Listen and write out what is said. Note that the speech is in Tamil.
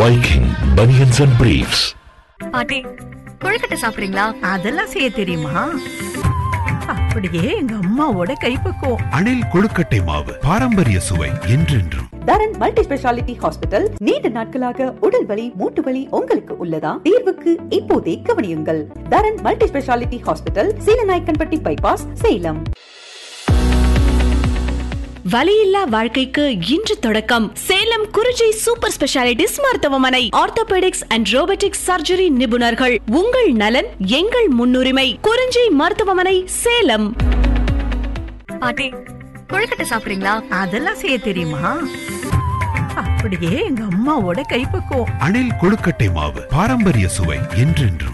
Viking Bunions and Briefs. பாட்டி கொழுக்கட்டை சாப்பிடுறீங்களா அதெல்லாம் செய்ய தெரியுமா அப்படியே எங்க அம்மாவோட கைப்பக்குவம் அணில் கொழுக்கட்டை மாவு பாரம்பரிய சுவை என்றென்றும் தரன் மல்டி ஸ்பெஷாலிட்டி ஹாஸ்பிட்டல் நீண்ட நாட்களாக உடல் வலி மூட்டு வலி உங்களுக்கு உள்ளதா தீர்வுக்கு இப்போதே கவனியுங்கள் Dharan multi speciality hospital Seelanaickenpatti bypass Salem வலியில்லா வாழ்க்கைக்கு இன்று தொடக்கம் சேலம் குறிஞ்சி சூப்பர் ஸ்பெஷாலிட்டிஸ் மருத்துவமனை ஆர்த்தோபெடிக்ஸ் அண்ட் ரோபோட்டிக்ஸ் சர்ஜரி நிபுணர்கள் உங்கள் நலன் எங்கள் முன்னுரிமை குறிஞ்சி மருத்துவமனை சேலம் பாட்டி கொழுக்கட்டை சாப்பிடுறீங்களா அதெல்லாம் செய்ய தெரியுமா அப்படியே எங்க அம்மாவோட கைப்பக்குவம் அணில் கொழுக்கட்டை மாவு பாரம்பரிய சுவை என்றென்றும்